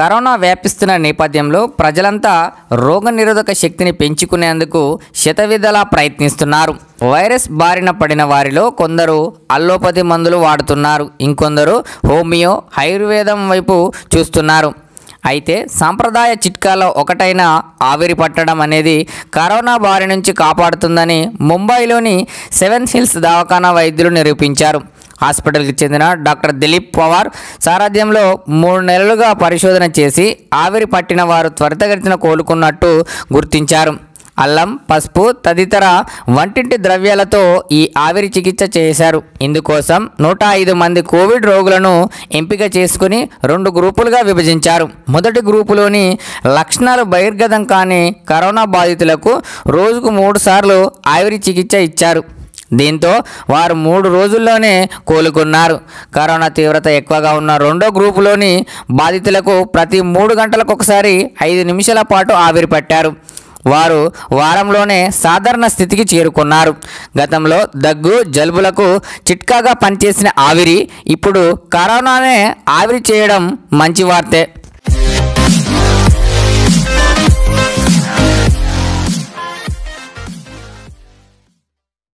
corona వ్యాపిస్తున్న నేపథ్యంలో ప్రజలంతా రోగనిరోధక శక్తిని పెంచుకునేందుకు శతవిధలా ప్రయత్నిస్తున్నారు వైరస్ బారిన పడిన వారిలో కొందరు అల్లోపతి మందులు వాడుతున్నారు ఇంకొందరు హోమియో ఆయుర్వేదం వైపు చూస్తున్నారు అయితే సాంప్రదాయ చిట్కాలో ఒకటైన ఆవిరి పట్టడం అనేది కరోనా బారి నుంచి కాపాడుతుందని ముంబైలోని సెవెన్ హిల్స్ దవాఖానా వైద్యులు నిరూపించారు హాస్పిటల్కి చెందిన డాక్టర్ దిలీప్ పవార్ సారథ్యంలో మూడు నెలలుగా పరిశోధన చేసి ఆవిరి పట్టిన వారు త్వరితగతిన కోలుకున్నట్టు గుర్తించారు అల్లం పసుపు తదితర వంటింటి ద్రవ్యాలతో ఈ ఆవిరి చికిత్స చేశారు ఇందుకోసం నూట ఐదు మంది కోవిడ్ రోగులను ఎంపిక చేసుకుని రెండు గ్రూపులుగా విభజించారు మొదటి గ్రూపులోని లక్షణాలు బహిర్గతం కాని కరోనా బాధితులకు రోజుకు మూడు సార్లు ఆవిరి చికిత్స ఇచ్చారు దీంతో వారు మూడు రోజుల్లోనే కోలుకున్నారు కరోనా తీవ్రత ఎక్కువగా ఉన్న రెండో గ్రూపులోని బాధితులకు ప్రతి మూడు గంటలకు ఒకసారి ఐదు నిమిషాల పాటు ఆవిరి పట్టారు వారు వారంలోనే సాధారణ స్థితికి చేరుకున్నారు గతంలో దగ్గు జలుబులకు చిట్కాగా పనిచేసిన ఆవిరి ఇప్పుడు కరోనానే ఆవిరి చేయడం మంచి వార్తే